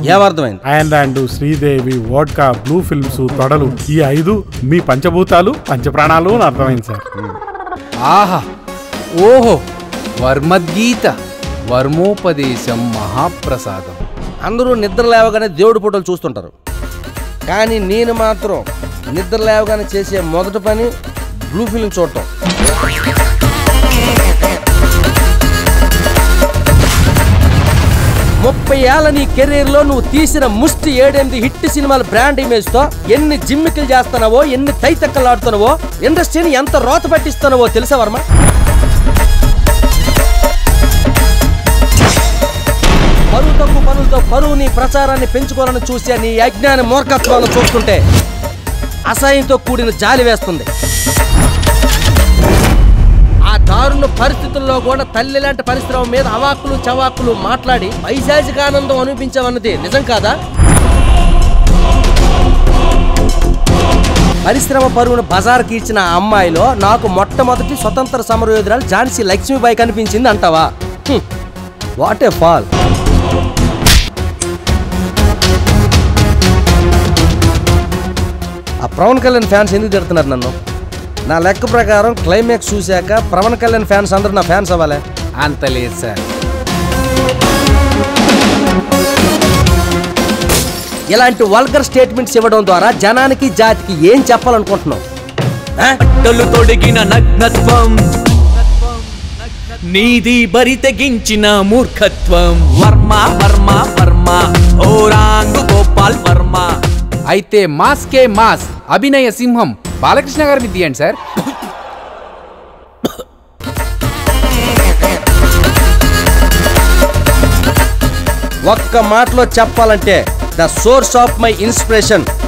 ఏమర్థమైంది and and Sridevi vodka blue films తొడలు ఈ ఐదు మీ పంచభూతాలు పంచప్రాణాలు అని అర్థమైంది సార్ ఆహా ఓహో వర్మద్గీత వర్మోపదేశం మహాప్రసాదం అందరూ నిద్ర లేవగానే దేవుడి ఫోటోలు చూస్తుంటారు కానీ నేను మాత్రం నిద్ర లేవగానే చేసే మొదటి పని బ్లూ ఫిల్మ్ చూడటం ముప్పై ఏళ్ళ నీ కెరీర్లో నువ్వు తీసిన ముష్టి ఏడెనిమిది హిట్ సినిమాల బ్రాండ్ ఇమేజ్తో ఎన్ని జిమ్మికలు చేస్తున్నావో ఎన్ని తైతక్కలు ఆడుతున్నావో ఇండస్ట్రీని ఎంత రోత పట్టిస్తున్నావో తెలుసా వర్మ పరువు తక్కువ పనులతో పరువుని ప్రచారాన్ని పెంచుకోవాలని చూసే నీ అజ్ఞాన మూర్ఖత్వాలను చూస్తుంటే అసహ్యంతో కూడిన జాలి వేస్తుంది ఆ దారుణ పరిస్థితుల్లో కూడా తల్లి లాంటి పరిశ్రమ మీద అవాక్కులు చవాక్కులు మాట్లాడి పైశాచిక ఆనందం అనిపించవన్నది నిజం కాదా పరిశ్రమ పరువును బజార్కి ఇచ్చిన ఆ అమ్మాయిలో నాకు మొట్టమొదటి స్వతంత్ర సమరయోధురాలు ఝాన్సీ లక్ష్మీబాయి కనిపించింది అంటావా వాట్ ఏ ఫాల్ ఆ పవన్ కళ్యాణ్ ఫ్యాన్స్ ఎందుకు తిడుతున్నారు నన్ను నా లెక్క ప్రకారం క్లైమాక్స్ చూశాక పవన్ కళ్యాణ్ ఫ్యాన్స్ అందరూ నా ఫ్యాన్స్ అవ్వాలి అంత లేదు సార్ ఇలాంటి వల్గర్ స్టేట్మెంట్స్ ఇవ్వడం ద్వారా జనానికి జాతికి ఏం చెప్పాలనుకుంటున్నావు ఆ? బట్టలు తొడిగిన నగ్నత్వం నీది బరి తెగించిన మూర్ఖత్వం వర్మ వర్మ వర్మ ఓ రాంగు గోపాల్ వర్మ అయితే మాస్కే మాస్ అభినయ సింహం బాలకృష్ణ గారిని తీయండి సార్ ఒక్క మాటలో చెప్పాలంటే the source of my inspiration